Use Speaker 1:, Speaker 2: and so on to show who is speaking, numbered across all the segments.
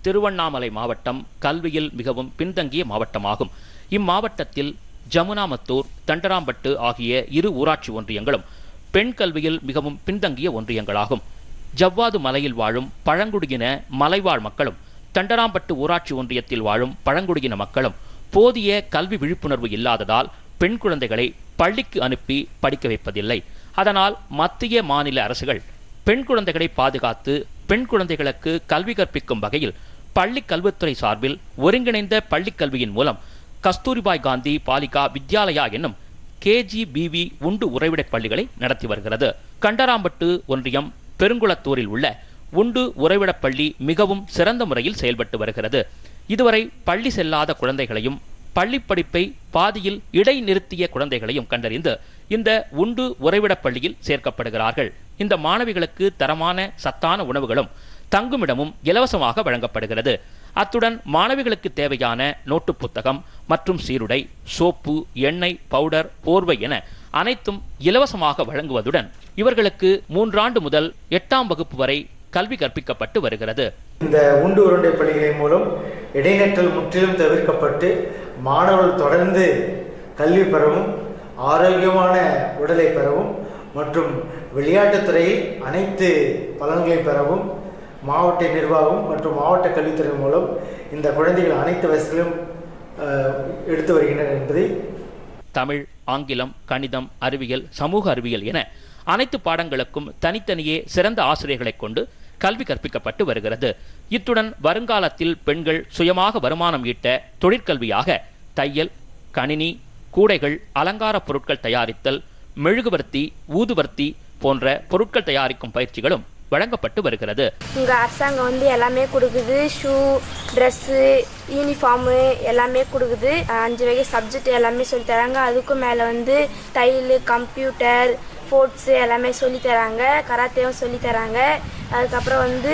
Speaker 1: திருவண்ணாமலை மாவட்டம் கல்வியில் மிகவும் பின்தங்கிய மாவட்டமாகும் இம்மாவட்டத்தில் ஜமுனாமத்தூர் தண்டராம்பட்டு ஆகிய இரு ஊராட்சி ஒன்றியங்களும் பெண் கல்வியில் மிகவும் பின்தங்கிய ஒன்றியங்களாகும் ஜவ்வாது மலையில் வாழும் பழங்குடியின மலைவாழ் மக்களும் தண்டராம்பட்டு ஊராட்சி ஒன்றியத்தில் வாழும் பழங்குடியின மக்களும் போதிய கல்வி விழிப்புணர்வு இல்லாததால் பெண் குழந்தைகளை பள்ளிக்கு அனுப்பி படிக்க வைப்பதில்லை அதனால் மத்திய மாநில அரசுகள் பெண் குழந்தைகளை பாதுகாத்து பெண் குழந்தைகளுக்கு கல்வி கற்பிக்கும் வகையில் பள்ளி கல்வித்துறை சார்பில் ஒருங்கிணைந்த பள்ளிக் கல்வியின் மூலம் கஸ்தூரிபாய் காந்தி பாலிகா வித்யாலயா என்னும் கேஜிபிவி உண்டு உறைவிடப் பள்ளிகளை நடத்தி வருகிறது கண்டராம்பட்டு ஒன்றியம் பெருங்குளத்தூரில் உள்ள உண்டு உறைவிடப் பள்ளி மிகவும் சிறந்த முறையில் செயல்பட்டு வருகிறது இதுவரை பள்ளி செல்லாத குழந்தைகளையும் பள்ளி படிப்பை பாதியில் இடைநிறுத்திய குழந்தைகளையும் கண்டறிந்து இந்த உண்டு உறைவிடப் பள்ளியில் சேர்க்கப்படுகிறார்கள் இந்த மாணவிகளுக்கு தரமான சத்தான உணவுகளும் தங்குமிடமும் இலவசமாக வழங்கப்படுகிறது அத்துடன் மாணவிகளுக்கு தேவையான நோட்டு புத்தகம் மற்றும் சீருடை சோப்பு எண்ணெய் பவுடர் போர்வை என அனைத்தும் இலவசமாக வழங்குவதுடன் இவர்களுக்கு மூன்றாண்டு முதல் எட்டாம் வகுப்பு வரை கல்வி கற்பிக்கப்பட்டு வருகிறது
Speaker 2: இந்த உண்டு உருண்டை பள்ளிகளின் மூலம் இடைநிற்றல் முற்றிலும் தவிர்க்கப்பட்டு மாணவர்கள் தொடர்ந்து கல்வி பெறவும் ஆரோக்கியமான உடலை பெறவும் மற்றும் விளையாட்டுத் துறையில் அனைத்து பலன்களை பெறவும் மாவட்ட நிர்வாகம் மற்றும் மாவட்ட கல்வித்துறை மூலம் இந்த குழந்தைகள் அனைத்து வசதிகளும் அஹ், எடுத்து வருகின்றனர் என்பதை
Speaker 1: தமிழ் ஆங்கிலம் கணிதம் அறிவியல் சமூக அறிவியல் என அனைத்து பாடங்களுக்கும் தனித்தனியே சிறந்த ஆசிரியர்களைக் கொண்டு கல்வி கற்பிக்கப்பட்டு வருகிறது இத்துடன் வருங்காலத்தில் பெண்கள் சுயமாக வருமானம் ஈட்ட தொழிற்கல்வியாக தையல் கணினி கூடைகள் அலங்கார பொருட்கள் தயாரித்தல் மெழுகுவர்த்தி ஊதுவர்த்தி போன்ற பொருட்கள் தயாரிக்கும் பயிற்சிகளும் வழங்கப்பட்டு வருகிறது
Speaker 3: இங்கே அரசாங்கம் வந்து எல்லாமே கொடுக்குது ஷூ ட்ரெஸ்ஸு யூனிஃபார்மு எல்லாமே கொடுக்குது அஞ்சு வகை சப்ஜெக்ட் எல்லாமே சொல்லி தராங்க அதுக்கும் மேலே வந்து தையல் கம்ப்யூட்டர் ஸ்போர்ட்ஸு எல்லாமே சொல்லி தராங்க கராத்தேவும் சொல்லி தராங்க அதுக்கப்புறம் வந்து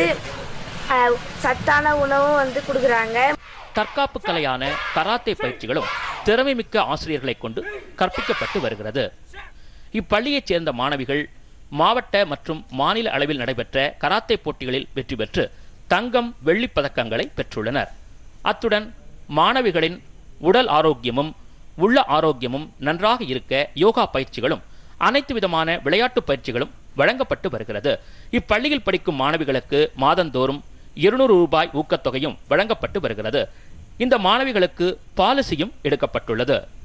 Speaker 3: அஹ், சத்தான உணவும் வந்து கொடுக்குறாங்க
Speaker 1: தற்காப்பு கலையான கராத்தே பயிற்சிகளும் திறமைமிக்க ஆசிரியர்களைக் கொண்டு கற்பிக்கப்பட்டு வருகிறது இப்பள்ளியைச் சேர்ந்த மாணவிகள் மாவட்ட மற்றும் மாநில அளவில் நடைபெற்ற கராத்தே போட்டிகளில் வெற்றி பெற்று தங்கம் வெள்ளிப் பதக்கங்களை பெற்றுள்ளனர் அத்துடன் மாணவிகளின் உடல் ஆரோக்கியமும் உள்ள ஆரோக்கியமும் நன்றாக இருக்க யோகா பயிற்சிகளும் அனைத்து விதமான விளையாட்டு பயிற்சிகளும் வழங்கப்பட்டு வருகிறது இப்பள்ளியில் படிக்கும் மாணவிகளுக்கு மாதந்தோறும் இருநூறு ரூபாய் ஊக்கத்தொகையும் வழங்கப்பட்டு வருகிறது இந்த மாணவிகளுக்கு பாலிசியும் எடுக்கப்பட்டுள்ளது